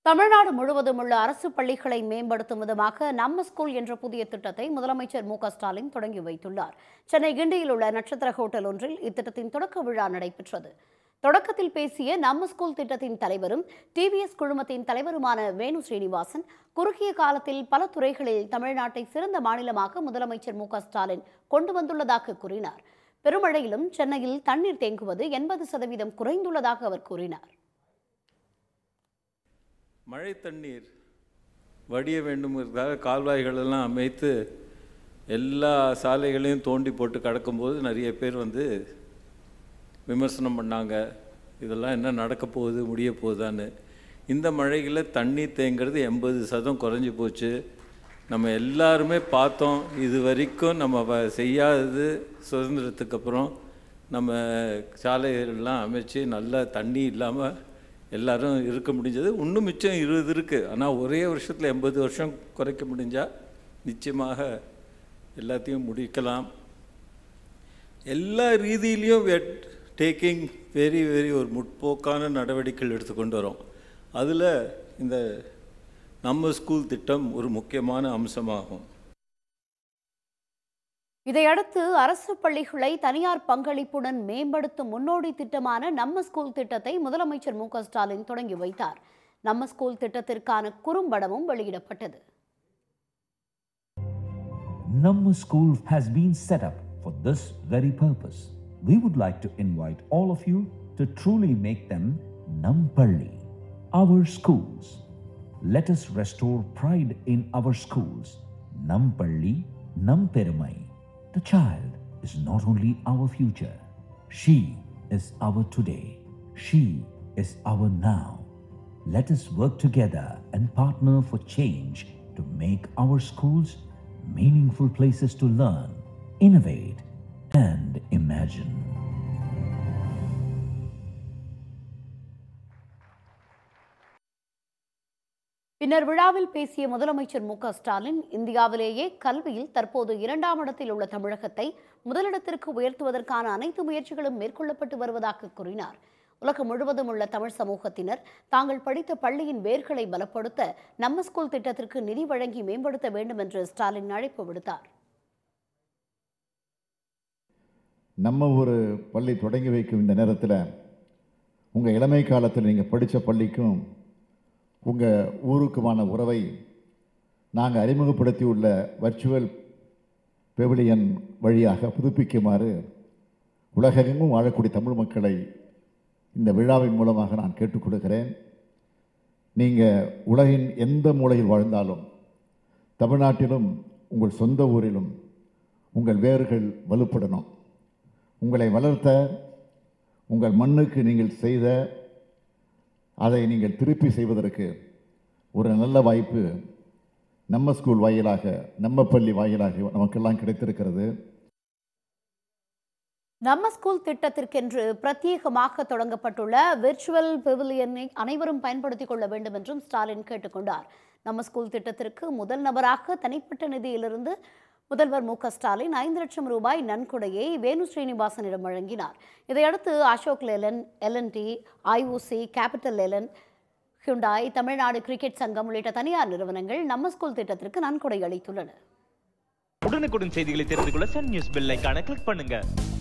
தமிழ்நாடு முழுவதும் உள்ள அரசு பள்ளிகளை மேம்படுத்தும் விதமாக நம்ம ஸ்கூல் என்ற புதிய திட்டத்தை முதலமைச்சர் மு க ஸ்டாலின் தொடங்கி வைத்துள்ளார் சென்னை கிண்டியில் உள்ள நட்சத்திர ஹோட்டல் ஒன்றில் இத்திட்டத்தின் தொடக்க விழா நடைபெற்றது தொடக்கத்தில் பேசிய நம்ம ஸ்கூல் திட்டத்தின் தலைவரும் டிவிஎஸ் குழுமத்தின் தலைவருமான வேணு ஸ்ரீனிவாசன் குறுகிய காலத்தில் பல துறைகளில் தமிழ்நாட்டை சிறந்த மாநிலமாக முதலமைச்சர் மு க ஸ்டாலின் கொண்டு வந்துள்ளதாக கூறினார் பெருமழையிலும் சென்னையில் தண்ணீர் தேங்குவது எண்பது சதவீதம் குறைந்துள்ளதாக அவர் கூறினார் மழை தண்ணீர் வடிய வேண்டும்ங்கிறதுக்காக கால்வாய்கள் எல்லாம் அமைத்து எல்லா சாலைகளையும் தோண்டி போட்டு கடக்கும்போது நிறைய பேர் வந்து விமர்சனம் பண்ணாங்க இதெல்லாம் என்ன நடக்க போகுது முடிய போகுதான்னு இந்த மழைகளில் தண்ணி தேங்கிறது எண்பது சதம் குறைஞ்சி போச்சு நம்ம எல்லாருமே பார்த்தோம் இது வரைக்கும் நம்ம வ- செய்யாதது சுதந்திரத்துக்கு அப்புறம் நம்ம சாலைகள்லாம் அமைச்சு நல்லா தண்ணி இல்லாமல் எல்லாரும் இருக்க முடிஞ்சது இன்னும் மிச்சம் இருபது இருக்குது ஆனால் ஒரே வருஷத்தில் எண்பது வருஷம் குறைக்க முடிஞ்சால் நிச்சயமாக எல்லாத்தையும் முடிக்கலாம் எல்லா ரீதியிலையும் வெட் டேக்கிங் வெரி வெரி ஒரு முற்போக்கான நடவடிக்கைகள் எடுத்துக்கொண்டு வரோம் அதில் இந்த நம்ம ஸ்கூல் திட்டம் ஒரு முக்கியமான அம்சமாகும் இதையடுத்து அரசு பள்ளிகளை தனியார் பங்களிப்புடன் மேம்படுத்தும் முன்னோடி திட்டமான நம்ம ஸ்கூல் திட்டத்தை முதலமைச்சர் மு க ஸ்டாலின் தொடங்கி வைத்தார் நம்ம ஸ்கூல் திட்டத்திற்கான குறும்படமும் வெளியிடப்பட்டது Number School has been set up for this very purpose. We would like to invite all of you to truly make them Nampalli, our schools. Let us restore pride in our schools. Nampalli, Namperumai. The child is not only our future, she is our today, she is our now. Let us work together and partner for change to make our schools meaningful places to learn, innovate, and imagine. பின்னர் விழாவில் பேசிய முதலமைச்சர் மு க ஸ்டாலின் இந்தியாவிலேயே கல்வியில் தற்போது இரண்டாம் இடத்தில் உள்ள தமிழகத்தை முதலிடத்திற்கு உயர்த்துவதற்கான அனைத்து முயற்சிகளும் மேற்கொள்ளப்பட்டு வருவதாக கூறினார் உலகம் முழுவதும் உள்ள தமிழ் சமூகத்தினர் தாங்கள் படித்த பள்ளியின் வேர்களை பலப்படுத்த நம்ம ஸ்கூல் திட்டத்திற்கு நிதி வழங்கி மேம்படுத்த வேண்டும் என்று ஸ்டாலின் அழைப்பு விடுத்தார் நம்ம ஒரு பள்ளி தொடங்கி வைக்கும் இந்த நேரத்தில் உங்கள் இளமை காலத்தில் நீங்கள் படித்த பள்ளிக்கும் உங்கள் ஊருக்குமான உறவை நாங்கள் அறிமுகப்படுத்தியுள்ள வர்ச்சுவல் பெவிலியன் வழியாக புதுப்பிக்குமாறு உலகெங்கும் வாழக்கூடிய தமிழ் மக்களை இந்த விழாவின் மூலமாக நான் கேட்டுக்கொள்கிறேன் நீங்கள் உலகின் எந்த மூலையில் வாழ்ந்தாலும் தமிழ்நாட்டிலும் உங்கள் சொந்த ஊரிலும் உங்கள் வேர்கள் வலுப்படணும் உங்களை வளர்த்த உங்கள் மண்ணுக்கு நீங்கள் செய்த அதை நீங்கள் திருப்பி செய்வதற்கு ஒரு நல்ல வாய்ப்பு நம்ம ஸ்கூல் வாயிலாக நம்ம பள்ளி வாயிலாக நமக்கெல்லாம் கிடைத்திருக்கிறது நம்ம ஸ்கூல் திட்டத்திற்கென்று பிரத்யேகமாக தொடங்கப்பட்டுள்ள விர்ச்சுவல் பெவிலியனை அனைவரும் பயன்படுத்திக் கொள்ள வேண்டும் என்றும் ஸ்டாலின் கேட்டுக்கொண்டார் நம்ம ஸ்கூல் திட்டத்திற்கு முதல் நபராக தனிப்பட்ட நிதியிலிருந்து முதல்வர் மு க ஸ்டாலின் ஐந்து லட்சம் ரூபாய் நன்கொடையை வேணு ஸ்ரீனிவாசனிடம் வழங்கினார் இதையடுத்து Ashok Leyland L N T IOC capital Leyland Hyundai Tamil Nadu cricket சங்கம் உள்ளிட்ட தனியார் நிறுவனங்கள் நம்ம ஸ்கூல் திட்டத்திற்கு நன்கொடை அளித்துள்ளன உடனுக்குடன் செய்திகளை தெரிந்து கொள்ள சன் நியூஸ் பெல் ஐகானை கிளிக் பண்ணுங்க